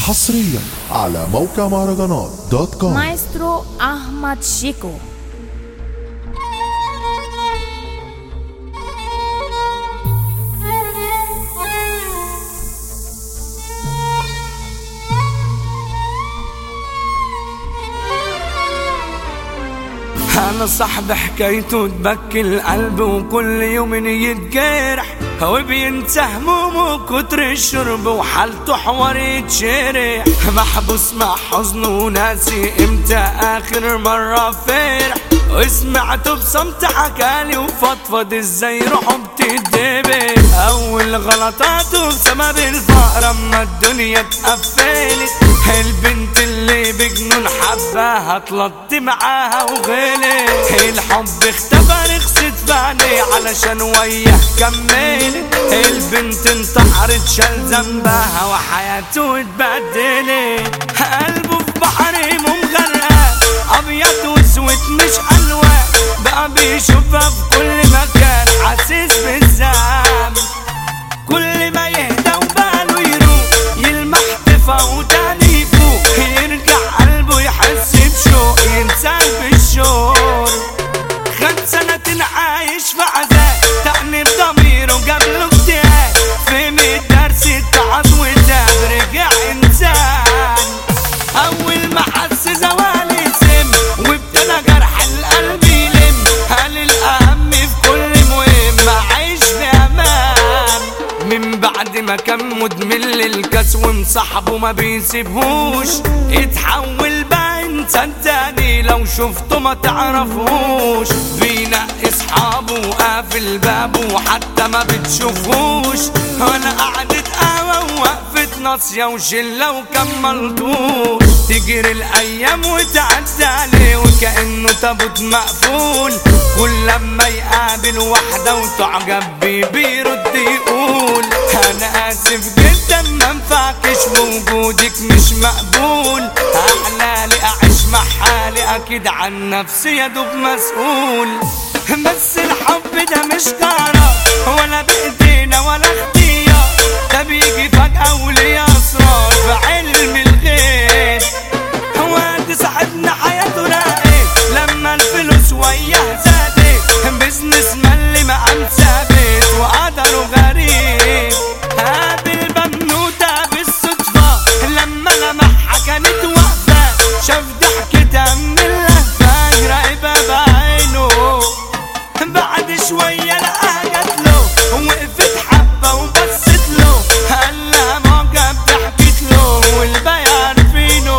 حصريا على موقع مهرجانات دوت كوم مايسترو أحمد شيكو انا صاحب حكايته تبكي القلب وكل يوم يتجرح هو بينسى همومه كتر الشرب وحالته حوار يتشرح محبوس مع حزنه وناسي امتى اخر مرة فرح وسمعته بصمت حكالي وفضفض ازاي روحه بتدبر اول غلطاته بسبب الفقر اما الدنيا اتقفلت البنت اللي بجنون حباها طلعت معاها وغلت الحب اختفى رخصت في عينيه علشان وياه كملت البنت انتحرت شال ذنبها وحياته اتبدلت قلبه في بحر مغرقان ابيض واسود مش الوان بقى بيشوفها في كل مكان حاسس بالذنب كل ما يهدى وباله يروح يلمح تفا وتاني يفوق يرجع قلبه يحس بشوق ينسى بالشور خد سنة عايش في عذاب تأنيب ضميره قبله اكتئاب فهم الدرس اتعظ وتاب رجع انسان اول ما حس زوال سم وابتدى جرح القلب يلم قال الاهم في كل مهم عايش في امان من بعد ما كان مدمن للكاس ومصاحبه ما بيسيبهوش اتحول بقى انسان تاني لو شفته ما تعرفوش بينقي اصحابه وقافل بابه وحتى ما بتشوفوش ولا قعدة قهوة ووقفة ناصية وشلة وكملتوش تجري الايام وتعدي عليه وكأنه تابوت مقفول كل لما يقابل واحدة وتعجب بيه بيرد يقول انا اسف جدا ما انفعكش وجودك مش مقبول احلالي اعيش مع حالي اكيد عن نفسي يا دوب مسؤول بس الحب ده مش قرار ولا بايدينا ولا اختيار ده بيجي فجأة وليه اسرار في علم الغيب هو قد صاحبنا حياته راقت لما الفلوس وياه زادت بزنس ملي مقام ثابت وقدره غريب قابل بنوتة بالصدفة لما لمحها كانت واقفة شاف ضحكتها من اللهفة راقبة بعينه بعد شوية لقاها جاتله وقفت حبة وبصت له قال لها معجب ضحكت له والباقي عارفينه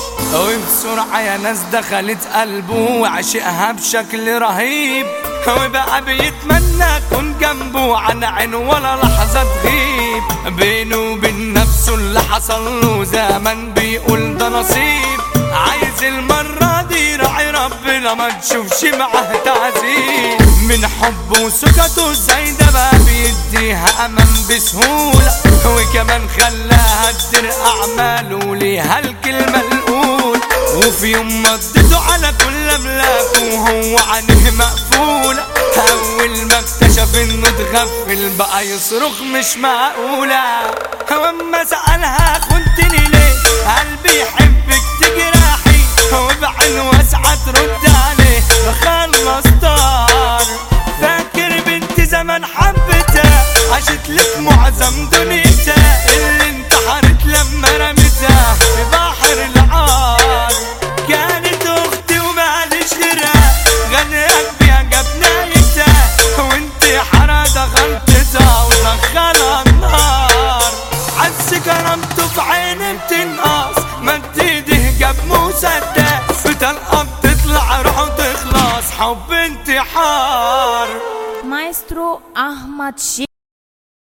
وبسرعة يا ناس دخلت قلبه وعشقها بشكل رهيب وبقى بيتمنى اكون جنبه عن عين ولا لحظة تغيب بينه وبين نفسه اللي حصل له زمان بيقول ده نصيب عايز المرة دي راعي ربنا ما تشوفش معاه تعذيب من حبه وسكته زي ده بقى بيديها امان بسهولة وكمان خلاها تدير اعماله ليها الكلمة الاولى وفي يوم مضيته على كل املاكه وهو عينيه مقفولة اول ما اكتشف انه اتغفل بقى يصرخ مش معقولة واما سألها خنتني ليه قلبي يحبك تجرحي وبعين واسعة ترد عليه بخلص طار فاكر بنت زمان حبتها عاشت لك معظم دنيتها اللي انتحرت لما رمتها في بحر العار كانت اختي وماليش غيرها غنيت بيها جبنايتها وانت حرادة غلطتها ودخلها النار عز كرامته في عيني بتنقص مد ايده جاب مسدس في طلقة بتطلع روحه تخلص حب انتحار مايسترو أحمد شيكو